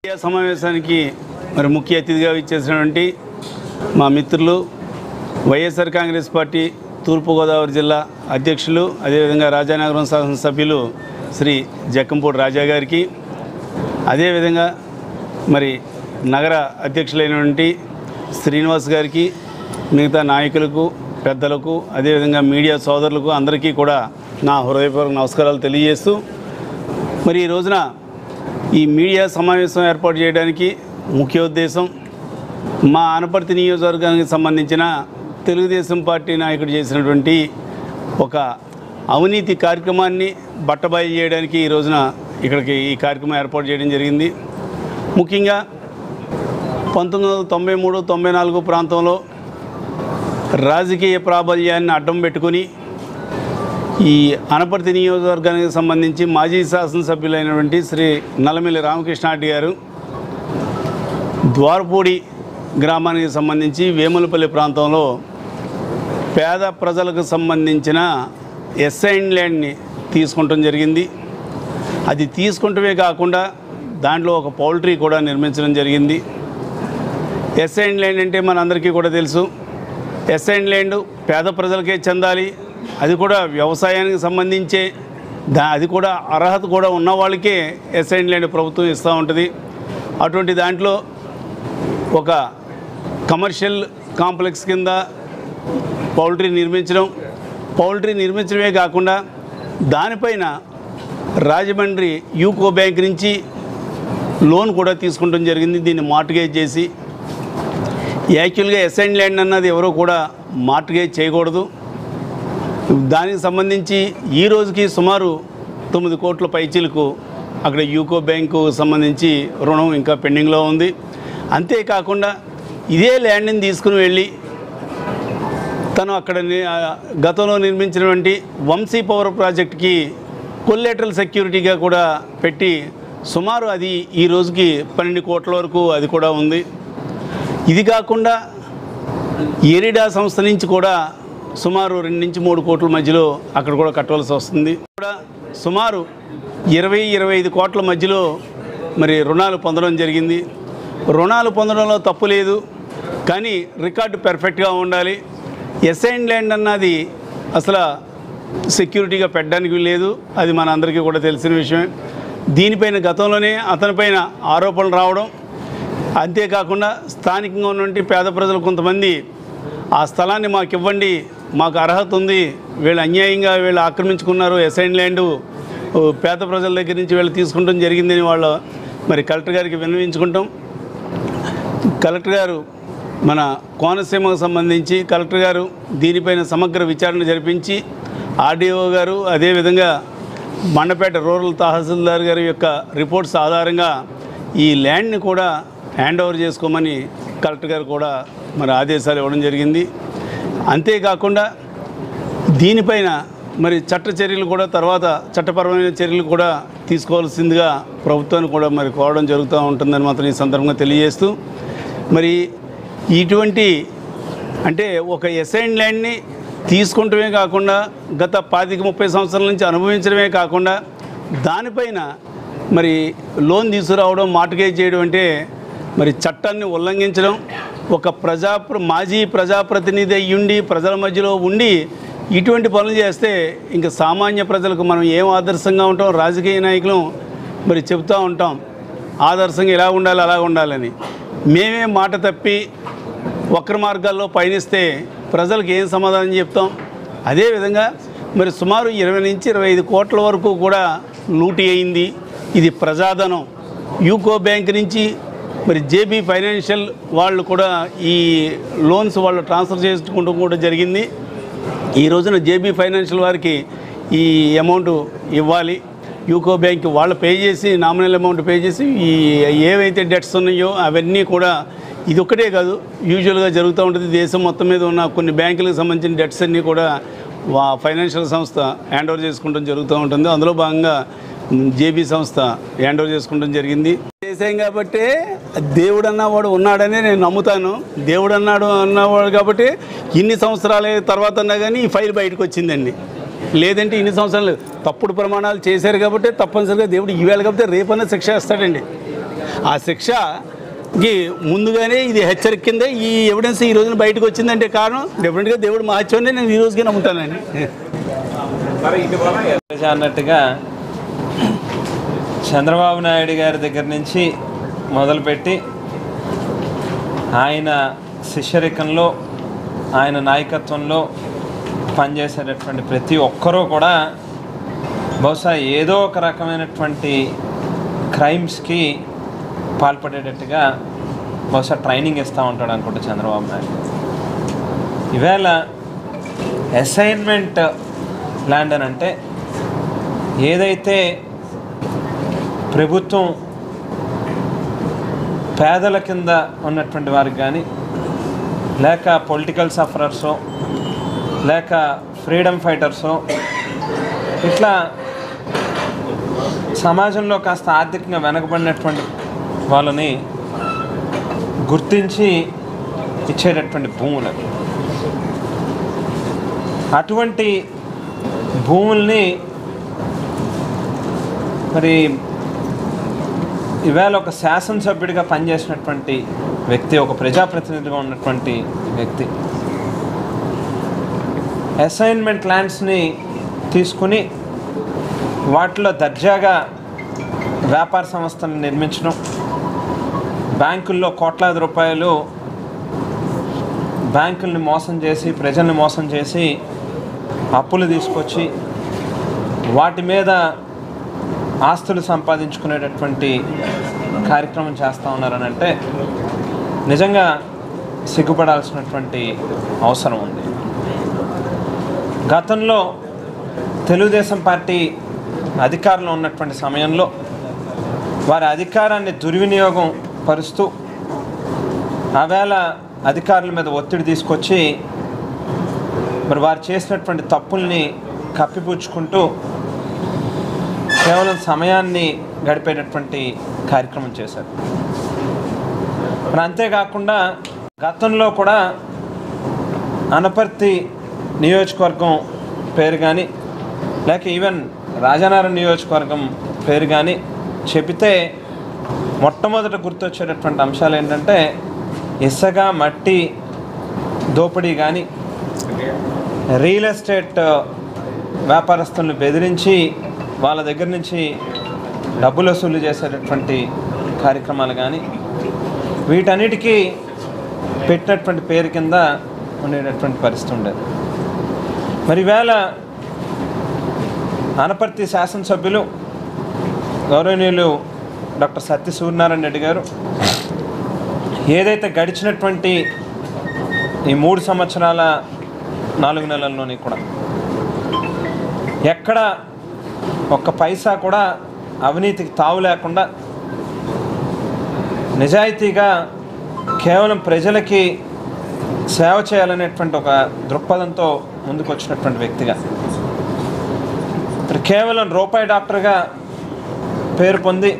Media సమావేశానికి మరి ముఖ్య అతిథిగా ఇచ్చేసినటువంటి మా మిత్రులు వైఎస్ఆర్ కాంగ్రెస్ పార్టీ తూర్పుగోదావరి జిల్లా అధ్యక్షులు అదేవిధంగా రాజానగరం శాసనసభ్యులు శ్రీ జక్కంపూడి రాజా గారికి అదేవిధంగా మరి నగర అధ్యక్షులైనటువంటి శ్రీనివాస్ గారికి మిగతా నాయకులకు పెద్దలకు అదేవిధంగా మీడియా సోదరులకు అందరికీ కూడా నా హృదయపూర్వక నమస్కారాలు తెలియజేస్తూ మరి ఈ రోజున ఈ మీడియా సమావేశం ఏర్పాటు చేయడానికి ముఖ్య ఉద్దేశం మా ఆనపర్తి నియోజకవర్గానికి సంబంధించిన తెలుగుదేశం పార్టీ నాయకుడు చేసినటువంటి ఒక అవినీతి కార్యక్రమాన్ని బట్టబయలు చేయడానికి ఈ రోజున ఇక్కడికి ఈ కార్యక్రమం ఏర్పాటు చేయడం జరిగింది ముఖ్యంగా పంతొమ్మిది వందల తొంభై మూడు తొంభై నాలుగు ప్రాంతంలో రాజకీయ ప్రాబల్యాన్ని అడ్డం పెట్టుకుని ఈ అనపర్తి నియోజకవర్గానికి సంబంధించి మాజీ శాసనసభ్యులైనటువంటి శ్రీ నల్లమిల్లి రామకృష్ణారెడ్డి గారు ద్వారపూడి గ్రామానికి సంబంధించి వేములపల్లి ప్రాంతంలో పేద ప్రజలకు సంబంధించిన ఎస్ఐన్ ల్యాండ్ని తీసుకుంటం జరిగింది అది తీసుకుంటమే కాకుండా దాంట్లో ఒక పౌల్ట్రీ కూడా నిర్మించడం జరిగింది ఎస్ఐన్ ల్యాండ్ అంటే మనందరికీ కూడా తెలుసు ఎస్ఐన్ ల్యాండ్ పేద ప్రజలకే చెందాలి అది కూడా వ్యవసాయానికి సంబంధించే దా అది కూడా అర్హత కూడా ఉన్న వాళ్ళకే ఎస్ఐన్ ల్యాండ్ ప్రభుత్వం ఇస్తూ ఉంటుంది అటువంటి దాంట్లో ఒక కమర్షియల్ కాంప్లెక్స్ కింద పౌల్ట్రీ నిర్మించడం పౌల్ట్రీ నిర్మించడమే కాకుండా దానిపైన రాజమండ్రి యూకో బ్యాంక్ నుంచి లోన్ కూడా తీసుకుంటం జరిగింది దీన్ని మార్టిగేజ్ చేసి యాక్చువల్గా ఎస్ఐన్ ల్యాండ్ అన్నది ఎవరో కూడా మార్టిగేజ్ చేయకూడదు దానికి సంబంధించి ఈ రోజుకి సుమారు తొమ్మిది కోట్ల పైచీలకు అక్కడ యూకో బ్యాంకు సంబంధించి రుణం ఇంకా పెండింగ్లో ఉంది అంతేకాకుండా ఇదే ల్యాండ్ని తీసుకుని వెళ్ళి తను అక్కడ ని- ఆ, గతంలో నిర్మించినటువంటి వంశీ పవర్ ప్రాజెక్ట్కి కొల్లేటరల్ సెక్యూరిటీగా కూడా పెట్టి సుమారు అది ఈ రోజుకి పన్నెండు కోట్ల వరకు అది కూడా ఉంది ఇది కాకుండా ఎరిడా సంస్థ నుంచి కూడా సుమారు రెండు నుంచి మూడు కోట్ల మధ్యలో అక్కడ కూడా కట్టవలసి వస్తుంది కూడా సుమారు ఇరవై ఇరవై ఐదు కోట్ల మధ్యలో మరి రుణాలు పొందడం జరిగింది రుణాలు పొందడంలో తప్పు లేదు కానీ రికార్డు పెర్ఫెక్ట్గా ఉండాలి ఎస్ఐన్ ల్యాండ్ అన్నది అసలు సెక్యూరిటీగా పెట్టడానికి లేదు అది మన అందరికీ కూడా తెలిసిన విషయమే దీనిపైన గతంలోనే అతనిపైన ఆరోపణలు రావడం అంతేకాకుండా స్థానికంగా ఉన్నటువంటి పేద ప్రజలు కొంతమంది ఆ స్థలాన్ని మాకు ఇవ్వండి మాకు అర్హత ఉంది వీళ్ళు అన్యాయంగా వీళ్ళు ఆక్రమించుకున్నారు ఎసైన్ ల్యాండ్ ఓ, పేద ప్రజల దగ్గర నుంచి వీళ్ళు తీసుకుంటాం జరిగిందని వాళ్ళు మరి కలెక్టర్ గారికి విన్నవించుకుంటాం కలెక్టర్ గారు మన కోనసీమకు సంబంధించి కలెక్టర్ గారు దీనిపైన సమగ్ర విచారణ జరిపించి ఆర్డీఓ గారు అదేవిధంగా మండపేట రూరల్ తహసీల్దార్ గారి యొక్క రిపోర్ట్స్ ఆధారంగా ఈ ల్యాండ్ని కూడా హ్యాండ్ ఓవర్ చేసుకోమని కలెక్టర్ గారు కూడా మరి ఆదేశాలు ఇవ్వడం జరిగింది అంతేకాకుండా దీనిపైన మరి చట్ట చర్యలు కూడా తర్వాత చట్టపరమైన చర్యలు కూడా తీసుకోవాల్సిందిగా ప్రభుత్వాన్ని కూడా మరి కోరడం జరుగుతూ ఉంటుందని మాత్రం ఈ సందర్భంగా తెలియజేస్తూ మరి ఇటువంటి అంటే ఒక ఎసైన్ ల్యాండ్ని తీసుకుంటమే కాకుండా గత పాతిక ముప్పై సంవత్సరాల నుంచి అనుభవించడమే కాకుండా దానిపైన మరి లోన్ తీసుకురావడం మార్టిగేజ్ చేయడం అంటే మరి చట్టాన్ని ఉల్లంఘించడం ఒక ప్రజా మాజీ ప్రజాప్రతినిధి అయ్యుండి ప్రజల మధ్యలో ఉండి ఇటువంటి పనులు చేస్తే ఇంకా సామాన్య ప్రజలకు మనం ఏం ఆదర్శంగా ఉంటాం రాజకీయ నాయకులు మరి చెబుతూ ఉంటాం ఆదర్శంగా ఇలా ఉండాలి అలా ఉండాలని మేమే మాట తప్పి వక్ర మార్గాల్లో పయనిస్తే ప్రజలకు ఏం సమాధానం చెప్తాం అదేవిధంగా మరి సుమారు ఇరవై నుంచి ఇరవై ఐదు కోట్ల వరకు కూడా లూటీ అయింది ఇది ప్రజాధనం యూకో బ్యాంక్ నుంచి మరి జేబీ ఫైనాన్షియల్ వాళ్ళు కూడా ఈ లోన్స్ వాళ్ళు ట్రాన్స్ఫర్ చేసుకుంటూ కూడా జరిగింది ఈ రోజున జేబీ ఫైనాన్షియల్ వారికి ఈ అమౌంట్ ఇవ్వాలి యూకో బ్యాంక్ వాళ్ళు పే చేసి నామినల్ అమౌంట్ పే చేసి ఈ ఏవైతే డెట్స్ ఉన్నాయో అవన్నీ కూడా ఇది ఒక్కటే కాదు యూజువల్గా జరుగుతూ ఉంటుంది దేశం మొత్తం మీద ఉన్న కొన్ని బ్యాంకులకు సంబంధించిన డెట్స్ అన్నీ కూడా వా ఫైనాన్షియల్ సంస్థ హ్యాండ్ ఓవర్ చేసుకుంటాం జరుగుతూ ఉంటుంది అందులో భాగంగా జేబీ సంస్థ హ్యాండ్ ఓవర్ చేసుకుంటాం జరిగింది చేసాం కాబట్టి దేవుడు అన్నవాడు ఉన్నాడని నేను నమ్ముతాను దేవుడు అన్నాడు అన్నవాడు కాబట్టి ఇన్ని సంవత్సరాల తర్వాత అన్నా కానీ ఈ ఫైల్ బయటకు వచ్చిందండి లేదంటే ఇన్ని సంవత్సరాలు తప్పుడు ప్రమాణాలు చేశారు కాబట్టి తప్పనిసరిగా దేవుడు ఈవేళ కాబట్టి రేపన్నా శిక్ష వేస్తాడండి ఆ శిక్షకి ముందుగానే ఇది హెచ్చరిక కింద ఈ ఎవిడెన్స్ ఈ రోజున బయటకు వచ్చిందంటే కారణం డెఫినెట్గా దేవుడు మహత్యాన్ని నేను ఈ రోజుకి నమ్ముతానండి రాజా అన్నట్టుగా చంద్రబాబు నాయుడు గారి దగ్గర నుంచి మొదలుపెట్టి ఆయన శిష్యరికంలో ఆయన నాయకత్వంలో పనిచేసేటటువంటి ప్రతి ఒక్కరూ కూడా బహుశా ఏదో ఒక రకమైనటువంటి క్రైమ్స్కి పాల్పడేటట్టుగా బహుశా ట్రైనింగ్ ఇస్తూ ఉంటాడు అనుకుంటా చంద్రబాబు నాయుడు ఈవేళ అసైన్మెంట్ ల్యాండ్ అని అంటే ఏదైతే ప్రభుత్వం పేదల కింద ఉన్నటువంటి వారికి కానీ లేక పొలిటికల్ సఫరర్సో లేక ఫ్రీడమ్ ఫైటర్సో ఇట్లా సమాజంలో కాస్త ఆర్థికంగా వెనకబడినటువంటి వాళ్ళని గుర్తించి ఇచ్చేటటువంటి భూములు అవి. అటువంటి భూముల్ని మరి ఈవేళ ఒక శాసనసభ్యుడిగా పనిచేసినటువంటి వ్యక్తి ఒక ప్రజాప్రతినిధిగా ఉన్నటువంటి వ్యక్తి అసైన్మెంట్ ల్యాండ్స్ని తీసుకుని వాటిలో దర్జాగా వ్యాపార సంస్థలను నిర్మించడం బ్యాంకుల్లో కోట్లాది రూపాయలు బ్యాంకుల్ని మోసం చేసి ప్రజల్ని మోసం చేసి అప్పులు తీసుకొచ్చి వాటి మీద ఆస్తులు సంపాదించుకునేటటువంటి కార్యక్రమం చేస్తూ ఉన్నారని అంటే నిజంగా సిగ్గుపడాల్సినటువంటి అవసరం ఉంది గతంలో తెలుగుదేశం పార్టీ అధికారంలో ఉన్నటువంటి సమయంలో వారి అధికారాన్ని దుర్వినియోగం పరుస్తూ ఆవేళ అధికారుల మీద ఒత్తిడి తీసుకొచ్చి మరి వారు చేసినటువంటి తప్పుల్ని కప్పిపుచ్చుకుంటూ కేవలం సమయాన్ని గడిపేటటువంటి కార్యక్రమం చేశారు మరి అంతేకాకుండా గతంలో కూడా అనపర్తి నియోజకవర్గం పేరు కానీ లేక ఈవెన్ రాజానగరం నియోజకవర్గం పేరు కానీ చెబితే మొట్టమొదట గుర్తొచ్చేటటువంటి అంశాలు ఏంటంటే ఇసుక మట్టి దోపిడీ కానీ రియల్ ఎస్టేట్ వ్యాపారస్తులను బెదిరించి వాళ్ళ దగ్గర నుంచి డబ్బులు వసూలు చేసేటటువంటి కార్యక్రమాలు కానీ వీటన్నిటికీ పెట్టినటువంటి పేరు కింద ఉండేటటువంటి పరిస్థితి ఉండేది మరి ఈవేళ అనపర్తి శాసనసభ్యులు గౌరవనీయులు డాక్టర్ సత్య సూర్యనారాయణ రెడ్డి గారు ఏదైతే గడిచినటువంటి ఈ మూడు సంవత్సరాల నాలుగు నెలల్లోని కూడా ఎక్కడ ఒక్క పైసా కూడా అవినీతికి తావు లేకుండా నిజాయితీగా కేవలం ప్రజలకి సేవ చేయాలనేటువంటి ఒక దృక్పథంతో ముందుకు వచ్చినటువంటి వ్యక్తిగా మరి కేవలం రూపాయి డాక్టర్గా పేరు పొంది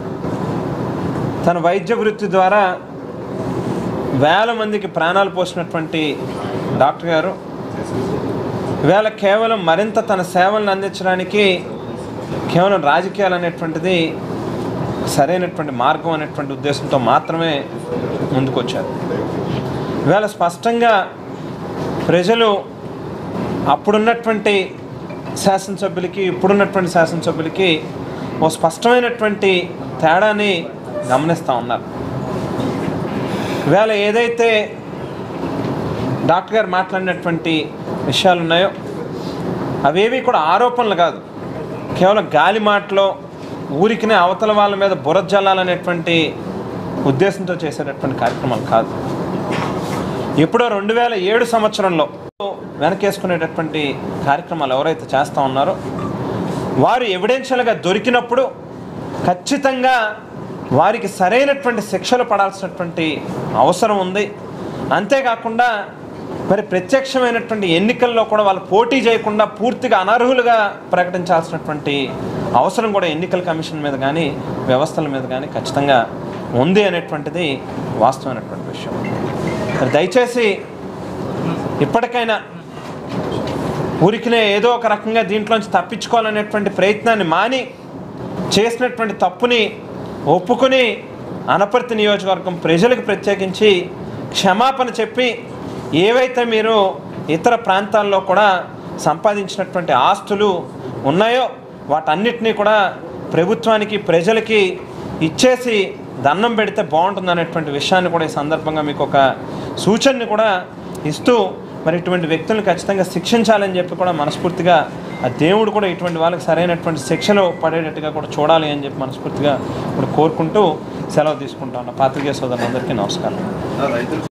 తన వైద్య వృత్తి ద్వారా వేల మందికి ప్రాణాలు పోసినటువంటి డాక్టర్ గారు ఇవాళ కేవలం మరింత తన సేవలను అందించడానికి కేవలం రాజకీయాలు అనేటువంటిది సరైనటువంటి మార్గం అనేటువంటి ఉద్దేశంతో మాత్రమే ముందుకొచ్చారు ఇవాళ స్పష్టంగా ప్రజలు అప్పుడున్నటువంటి శాసనసభ్యులకి ఇప్పుడున్నటువంటి శాసనసభ్యులకి ఓ స్పష్టమైనటువంటి తేడాని గమనిస్తూ ఉన్నారు ఇవాళ ఏదైతే డాక్టర్ గారు మాట్లాడినటువంటి విషయాలు ఉన్నాయో అవేవి కూడా ఆరోపణలు కాదు కేవలం గాలి మాటలో ఊరికినే అవతల వాళ్ళ మీద బురద జల్లాలనేటువంటి ఉద్దేశంతో చేసేటటువంటి కార్యక్రమాలు కాదు ఎప్పుడో రెండు వేల ఏడు సంవత్సరంలో వెనకేసుకునేటటువంటి కార్యక్రమాలు ఎవరైతే చేస్తూ ఉన్నారో వారు ఎవిడెన్షియల్గా దొరికినప్పుడు ఖచ్చితంగా వారికి సరైనటువంటి శిక్షలు పడాల్సినటువంటి అవసరం ఉంది అంతేకాకుండా మరి ప్రత్యక్షమైనటువంటి ఎన్నికల్లో కూడా వాళ్ళు పోటీ చేయకుండా పూర్తిగా అనర్హులుగా ప్రకటించాల్సినటువంటి అవసరం కూడా ఎన్నికల కమిషన్ మీద కానీ వ్యవస్థల మీద కానీ ఖచ్చితంగా ఉంది అనేటువంటిది వాస్తవమైనటువంటి విషయం మరి దయచేసి ఇప్పటికైనా ఊరికినే ఏదో ఒక రకంగా దీంట్లోంచి తప్పించుకోవాలనేటువంటి ప్రయత్నాన్ని మాని చేసినటువంటి తప్పుని ఒప్పుకొని అనపర్తి నియోజకవర్గం ప్రజలకు ప్రత్యేకించి క్షమాపణ చెప్పి ఏవైతే మీరు ఇతర ప్రాంతాల్లో కూడా సంపాదించినటువంటి ఆస్తులు ఉన్నాయో వాటన్నిటినీ కూడా ప్రభుత్వానికి ప్రజలకి ఇచ్చేసి దండం పెడితే బాగుంటుంది అనేటువంటి విషయాన్ని కూడా ఈ సందర్భంగా మీకు ఒక సూచనని కూడా ఇస్తూ మరి ఇటువంటి వ్యక్తులను ఖచ్చితంగా శిక్షించాలని చెప్పి కూడా మనస్ఫూర్తిగా ఆ దేవుడు కూడా ఇటువంటి వాళ్ళకి సరైనటువంటి శిక్షలు పడేటట్టుగా కూడా చూడాలి అని చెప్పి మనస్ఫూర్తిగా కూడా కోరుకుంటూ సెలవు తీసుకుంటా ఉన్నా పాత్రికేయ సోదరులందరికీ నమస్కారం